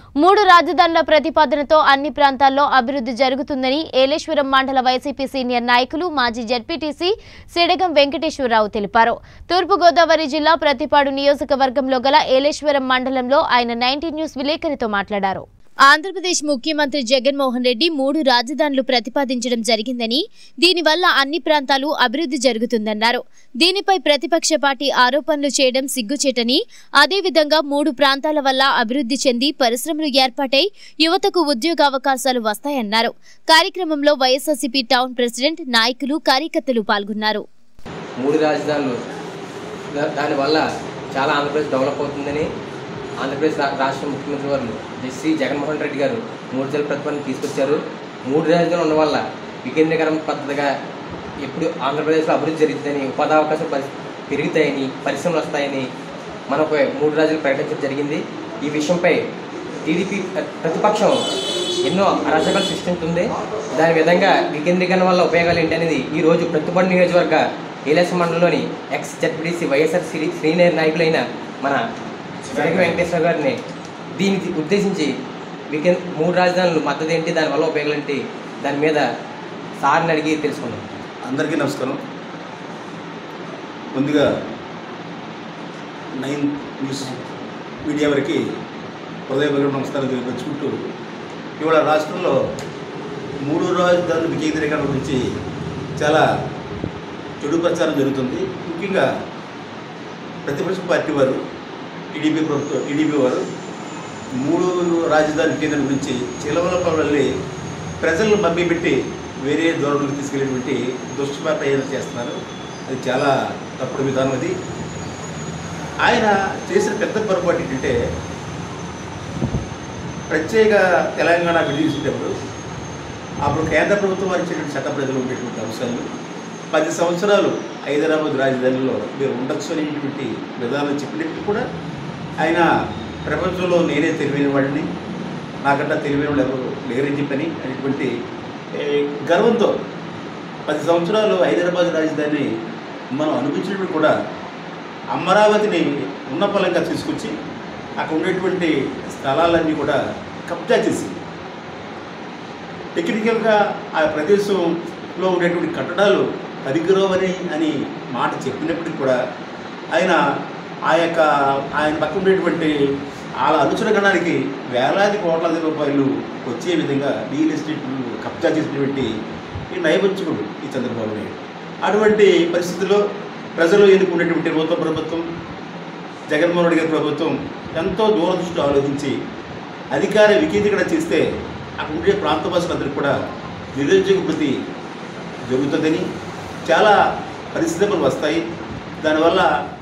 మూడు రాజధానుల ప్రతిపాదనతో అన్ని ప్రాంతాల్లో అభివృద్ధి జరుగుతుందని ఏలేశ్వరం మండల వైసీపీ సీనియర్ నాయకులు మాజీ జడ్పీటీసీ సిడగం వెంకటేశ్వరరావు తెలిపారు తూర్పుగోదావరి జిల్లా ప్రతిపాడు నియోజకవర్గంలో గల ఏలేశ్వరం మండలంలో ఆయన నైన్టీ న్యూస్ విలేకరితో మాట్లాడారు ఆంధ్రప్రదేశ్ ముఖ్యమంత్రి జగన్మోహన్ రెడ్డి మూడు రాజధానులు ప్రతిపాదించడం జరిగిందని దీనివల్ల అన్ని ప్రాంతాలు అభివృద్ధి జరుగుతుందన్నారు దీనిపై ప్రతిపక్ష పార్టీ ఆరోపణలు చేయడం సిగ్గుచేటని అదేవిధంగా మూడు ప్రాంతాల వల్ల అభివృద్ధి చెంది పరిశ్రమలు ఏర్పాటై యువతకు ఉద్యోగావకాశాలు వస్తాయన్నారు కార్యక్రమంలో వైఎస్ఆర్సీపీ టౌన్ ప్రెసిడెంట్ నాయకులు కార్యకర్తలు పాల్గొన్నారు మూడు రాజధానులు దా- దానివల్ల చాలా ఆంధ్రప్రదేశ్ డెవలప్ అవుతుందని ఆంధ్రప్రదేశ్ రా- రాష్ట్ర ముఖ్యమంత్రి వారు శ్రీ జగన్మోహన్ రెడ్డి గారు మూడు జిల్లా ప్రతిపాదన తీసుకొచ్చారు మూడు రాజధానులు ఉండడం వల్ల వికేంద్రీకరణ పద్ధతిగా ఎప్పుడు ఆంధ్రప్రదేశ్లో అభివృద్ధి జరుగుతుందని ఉపాధి అవకాశాలు పరి- పెరుగుతాయని పరిశ్రమలు వస్తాయని మనకు మూడు రాజులు ప్రకటించడం జరిగింది ఈ విషయంపై టీడీపీ ప్రతిపక్షం ఎన్నో అరాచకాలు సృష్టిస్తుంది దాని విధంగా వికేంద్రీకరణ వల్ల ఉపయోగాలు ఏంటి అనేది ఈ రోజు ప్రతిపాడు నియోజకవర్గ ఏలేస మండలంలోని ex ZPTC YSR Shri senior నాయకులైన మన జగన్ వెంకటేశ్వర గారిని దీనికి ఉద్దేశించి వికేన్ మూడు రాజధానులు మద్దతు ఏంటి దానివల్ల ఉపయోగాలు ఏంటి దాని మీద సార్ని అడిగి తెలుసుకుందాం అందరికీ నమస్కారం ముందుగా నైన్ న్యూస్ మీడియా వారికి హృదయపూర్వక నమస్కారం తెలియపరుచుకుంటూ ఇవాళ రాష్ట్రంలో మూడు రాజధానుల వికేంద్రీకరణ గురించి చాలా చెడు ప్రచారం జరుగుతుంది ముఖ్యంగా ప్రతిపక్ష పార్టీ వారు టీడీపీ ప్రభుత్వం టీడీపీ వారు మూడు రాజధాని కేంద్రం గురించి చిలవలప వెళ్ళి ప్రజలను మభ్యపెట్టి వేరే ధోరణులకు తీసుకెళ్ళేటువంటి దుష్ప్రయోజనం చేస్తున్నారు అది చాలా తప్పుడు విధానం అది ఆయన చేసిన పెద్ద పొరపాటు ఏంటంటే ప్రత్యేక తెలంగాణ విడిచేటప్పుడు అప్పుడు కేంద్ర ప్రభుత్వం వారు ఇచ్చినటువంటి చట్ట ప్రజలు ఉండేటువంటి అంశాలు పది సంవత్సరాలు హైదరాబాద్ రాజధానిలో మీరు ఉండొచ్చు అనేటువంటి విధానం చెప్పినప్పుడు కూడా ఆయన ప్రపంచంలో నేనే తెలివైన వాడిని నాకంటే తెలివైన వాళ్ళు ఎవరు లేరని చెప్పని అనేటువంటి ఏ, గర్వంతో పది సంవత్సరాలు హైదరాబాద్ రాజధాని మనం అనిపించినప్పుడు కూడా అమరావతిని ఉన్నపలంగా తీసుకొచ్చి అక్కడ ఉండేటువంటి స్థలాలన్నీ కూడా కబ్జా చేసి టెక్నికల్గా ఆ ప్రదేశంలో ఉండేటువంటి కట్టడాలు పనికిరావని అని మాట చెప్పినప్పటికీ కూడా ఆయన ఆ యొక్క ఆయన పక్కన ఉండేటువంటి వాళ్ళ అనుచర గణానికి వేలాది కోట్లాది రూపాయలు వచ్చే విధంగా రియల్ ఎస్టేట్ కబ్జా చేసినటువంటి ఈ నైవంచకుడు ఈ చంద్రబాబు నాయుడు అటువంటి పరిస్థితుల్లో ప్రజలు ఎన్నుకున్నటువంటి నూతన ప్రభుత్వం జగన్మోహన్ రెడ్డి గారి ప్రభుత్వం ఎంతో దూరదృష్టి ఆలోచించి అధికార వికేంద్రీకరణ చేస్తే అక్కడ ఉండే ప్రాంత భాషలందరికీ కూడా నిరుద్యోగ వృత్తి జరుగుతుందని చాలా పరిస్థితులు వస్తాయి దానివల్ల